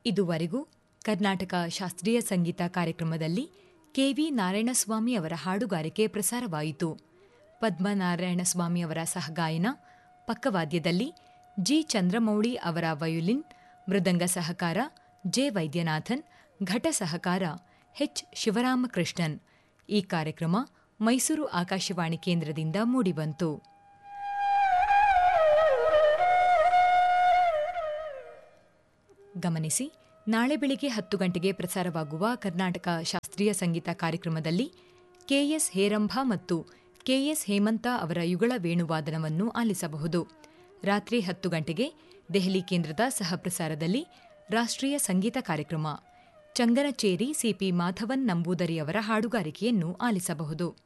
ಇದುವರೆಗೂ ಕರ್ನಾಟಕ ಶಾಸ್ತ್ರೀಯ ಸಂಗೀತ ಕಾರ್ಯಕ್ರಮದಲ್ಲಿ ಕೆವಿ ನಾರಾಯಣಸ್ವಾಮಿ ಅವರ ಹಾಡುಗಾರಿಕೆ ಪ್ರಸಾರವಾಯಿತು ಪದ್ಮನಾರಾಯಣಸ್ವಾಮಿ ಅವರ ಸಹಗಾಯನ ಪಕ್ಕವಾದ್ಯದಲ್ಲಿ ಜಿ ಚಂದ್ರಮೌಳಿ ಅವರ ವಯೋಲಿನ್ ಮೃದಂಗ ಸಹಕಾರ ಜೆ ವೈದ್ಯನಾಥನ್ ಘಟ ಸಹಕಾರ ಎಚ್ ಶಿವರಾಮಕೃಷ್ಣನ್ ಈ ಕಾರ್ಯಕ್ರಮ ಮೈಸೂರು ಆಕಾಶವಾಣಿ ಕೇಂದ್ರದಿಂದ ಮೂಡಿಬಂತು ಗಮನಿಸಿ ನಾಳೆ ಬೆಳಿಗ್ಗೆ ಹತ್ತು ಗಂಟೆಗೆ ಪ್ರಸಾರವಾಗುವ ಕರ್ನಾಟಕ ಶಾಸ್ತ್ರೀಯ ಸಂಗೀತ ಕಾರ್ಯಕ್ರಮದಲ್ಲಿ ಕೆಎಸ್ ಹೇರಂಭ ಮತ್ತು ಕೆಎಸ್ ಹೇಮಂತ ಅವರ ಯುಗಳ ವೇಣುವಾದನವನ್ನು ಆಲಿಸಬಹುದು ರಾತ್ರಿ ಹತ್ತು ಗಂಟೆಗೆ ದೆಹಲಿ ಕೇಂದ್ರದ ಸಹಪ್ರಸಾರದಲ್ಲಿ ರಾಷ್ಟ್ರೀಯ ಸಂಗೀತ ಕಾರ್ಯಕ್ರಮ ಚಂಗನಚೇರಿ ಸಿಪಿ ಮಾಧವನ್ ನಂಬೂದರಿ ಅವರ ಹಾಡುಗಾರಿಕೆಯನ್ನು ಆಲಿಸಬಹುದು